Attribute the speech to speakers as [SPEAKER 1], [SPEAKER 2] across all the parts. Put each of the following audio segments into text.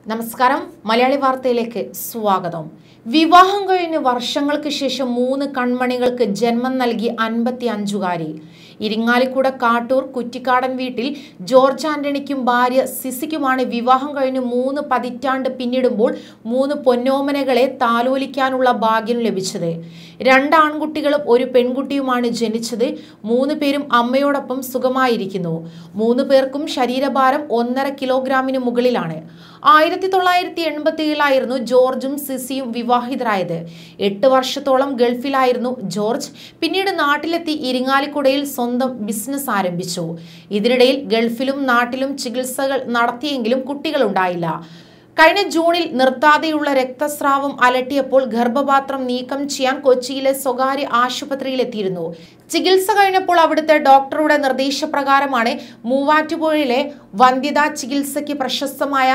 [SPEAKER 1] നമസ്കാരം മലയാളി വാർത്തയിലേക്ക് സ്വാഗതം വിവാഹം കഴിഞ്ഞ് വർഷങ്ങൾക്ക് ശേഷം മൂന്ന് കൺമണികൾക്ക് ജന്മം നൽകി അൻപത്തി അഞ്ചുകാരി ഇരിങ്ങാലിക്കുട കാട്ടൂർ കുറ്റിക്കാടൻ വീട്ടിൽ ജോർജ് ആന്റണിക്കും ഭാര്യ സിസിക്കുമാണ് വിവാഹം കഴിഞ്ഞ് മൂന്ന് പതിറ്റാണ്ട് പിന്നിടുമ്പോൾ മൂന്ന് പൊന്നോമനകളെ താലോലിക്കാനുള്ള ഭാഗ്യം ലഭിച്ചത് രണ്ട് ആൺകുട്ടികളും ഒരു പെൺകുട്ടിയുമാണ് ജനിച്ചത് മൂന്ന് പേരും അമ്മയോടൊപ്പം സുഖമായിരിക്കുന്നു മൂന്ന് പേർക്കും ശരീരഭാരം ഒന്നര കിലോഗ്രാമിന് മുകളിലാണ് ആയിരത്തി തൊള്ളായിരത്തി എൺപത്തി ഏഴിലായിരുന്നു ജോർജും സിസിയും വിവാഹിതരായത് എട്ട് വർഷത്തോളം ഗൾഫിലായിരുന്നു ജോർജ് പിന്നീട് നാട്ടിലെത്തി ഇരിങ്ങാലിക്കുടയിൽ സ്വന്തം ബിസിനസ് ആരംഭിച്ചു ഇതിനിടയിൽ ഗൾഫിലും നാട്ടിലും ചികിത്സകൾ നടത്തിയെങ്കിലും കുട്ടികളുണ്ടായില്ല കഴിഞ്ഞ ജൂണിൽ നിർത്താതെയുള്ള രക്തസ്രാവം അലട്ടിയപ്പോൾ ഗർഭപാത്രം നീക്കം ചെയ്യാൻ കൊച്ചിയിലെ സ്വകാര്യ ആശുപത്രിയിലെത്തിയിരുന്നു ചികിത്സ കഴിഞ്ഞപ്പോൾ അവിടുത്തെ ഡോക്ടറുടെ നിർദ്ദേശപ്രകാരമാണ് മൂവാറ്റുപുഴയിലെ വന്ധ്യതാ ചികിത്സയ്ക്ക് പ്രശസ്തമായ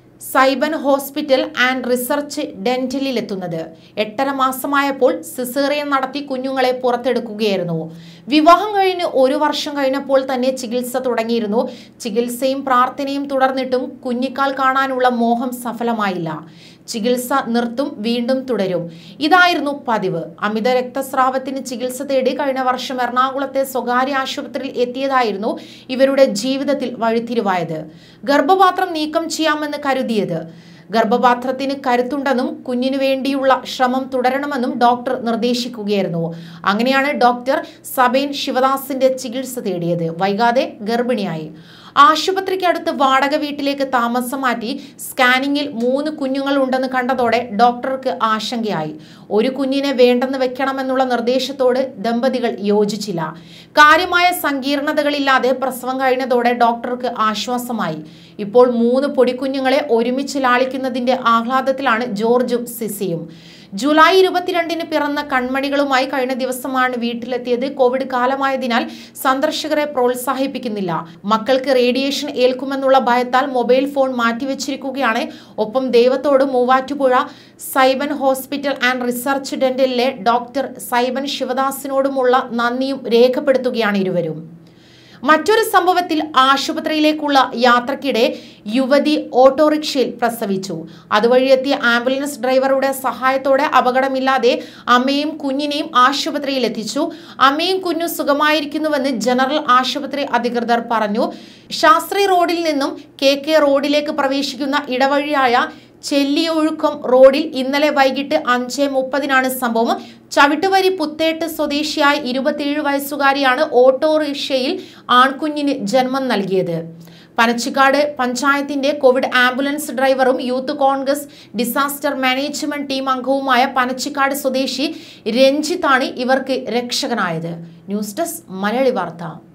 [SPEAKER 1] സൈബൻ ഹോസ്പിറ്റൽ ആൻഡ് റിസർച്ച് ഡെന്റലിൽ എത്തുന്നത് എട്ടര മാസമായപ്പോൾ സിസേറിയൻ നടത്തി കുഞ്ഞുങ്ങളെ പുറത്തെടുക്കുകയായിരുന്നു വിവാഹം കഴിഞ്ഞ് ഒരു വർഷം കഴിഞ്ഞപ്പോൾ തന്നെ ചികിത്സ തുടങ്ങിയിരുന്നു ചികിത്സയും പ്രാർത്ഥനയും തുടർന്നിട്ടും കുഞ്ഞിക്കാൽ കാണാനുള്ള മോഹം സഫലമായില്ല ചികിത്സ നിർത്തും വീണ്ടും തുടരും ഇതായിരുന്നു പതിവ് അമിത രക്തസ്രാവത്തിന് ചികിത്സ തേടി കഴിഞ്ഞ വർഷം എറണാകുളത്തെ സ്വകാര്യ ആശുപത്രിയിൽ എത്തിയതായിരുന്നു ഇവരുടെ ജീവിതത്തിൽ വഴിത്തിരിവായത് ഗർഭപാത്രം നീക്കം ചെയ്യാമെന്ന് കരുതിയത് ഗർഭപാത്രത്തിന് കരുത്തുണ്ടെന്നും കുഞ്ഞിനു വേണ്ടിയുള്ള ശ്രമം തുടരണമെന്നും ഡോക്ടർ നിർദ്ദേശിക്കുകയായിരുന്നു അങ്ങനെയാണ് ഡോക്ടർ സബേൻ ശിവദാസിന്റെ ചികിത്സ തേടിയത് വൈകാതെ ഗർഭിണിയായി ആശുപത്രിക്ക് അടുത്ത് വാടക വീട്ടിലേക്ക് താമസം മാറ്റി സ്കാനിങ്ങിൽ മൂന്ന് കുഞ്ഞുങ്ങൾ ഉണ്ടെന്ന് കണ്ടതോടെ ഡോക്ടർക്ക് ആശങ്കയായി ഒരു കുഞ്ഞിനെ വേണ്ടെന്ന് വെക്കണമെന്നുള്ള നിർദ്ദേശത്തോട് ദമ്പതികൾ യോജിച്ചില്ല കാര്യമായ സങ്കീർണതകളില്ലാതെ പ്രസവം കഴിഞ്ഞതോടെ ഡോക്ടർക്ക് ആശ്വാസമായി ഇപ്പോൾ മൂന്ന് പൊടിക്കുഞ്ഞുങ്ങളെ ഒരുമിച്ച് ലാളിക്കുന്നതിന്റെ ആഹ്ലാദത്തിലാണ് ജോർജും സിസിയും ജൂലൈ ഇരുപത്തിരണ്ടിന് പിറന്ന കൺമണികളുമായി കഴിഞ്ഞ ദിവസമാണ് വീട്ടിലെത്തിയത് കോവിഡ് കാലമായതിനാൽ സന്ദർശകരെ പ്രോത്സാഹിപ്പിക്കുന്നില്ല മക്കൾക്ക് റേഡിയേഷൻ ഏൽക്കുമെന്നുള്ള ഭയത്താൽ മൊബൈൽ ഫോൺ മാറ്റിവെച്ചിരിക്കുകയാണ് ഒപ്പം ദൈവത്തോട് Muvattupuzha Saiban hospital and research ഡെന്റലിലെ ഡോക്ടർ സൈബൻ ശിവദാസിനോടുമുള്ള നന്ദിയും രേഖപ്പെടുത്തുകയാണ് ഇരുവരും മറ്റൊരു സംഭവത്തിൽ ആശുപത്രിയിലേക്കുള്ള യാത്രക്കിടെ യുവതി ഓട്ടോറിക്ഷയിൽ പ്രസവിച്ചു അതുവഴി എത്തിയ ആംബുലൻസ് ഡ്രൈവറുടെ സഹായത്തോടെ അപകടമില്ലാതെ അമ്മയും കുഞ്ഞിനെയും ആശുപത്രിയിൽ എത്തിച്ചു അമ്മയും കുഞ്ഞും സുഖമായിരിക്കുന്നുവെന്ന് ജനറൽ ആശുപത്രി അധികൃതർ പറഞ്ഞു ശാസ്ത്രി റോഡിൽ നിന്നും കെ കെ റോഡിലേക്ക് പ്രവേശിക്കുന്ന ഇടവഴിയായ ചെല്ലിയൊഴുക്കം റോഡിൽ ഇന്നലെ വൈകിട്ട് അഞ്ച് മുപ്പതിനാണ് സംഭവം ചവിട്ടുവരി പുത്തേട്ട് സ്വദേശിയായ ഇരുപത്തിയേഴ് വയസ്സുകാരിയാണ് ഓട്ടോറിക്ഷയിൽ ആൺകുഞ്ഞിന് ജന്മം നൽകിയത് പനച്ചിക്കാട് പഞ്ചായത്തിന്റെ കോവിഡ് ആംബുലൻസ് ഡ്രൈവറും youth congress disaster management team അംഗവുമായ പനച്ചിക്കാട് സ്വദേശി രഞ്ജിത്താണ് ഇവർക്ക് രക്ഷകനായത് ന്യൂസ് ഡെസ്ക് മലയാളി വാർത്ത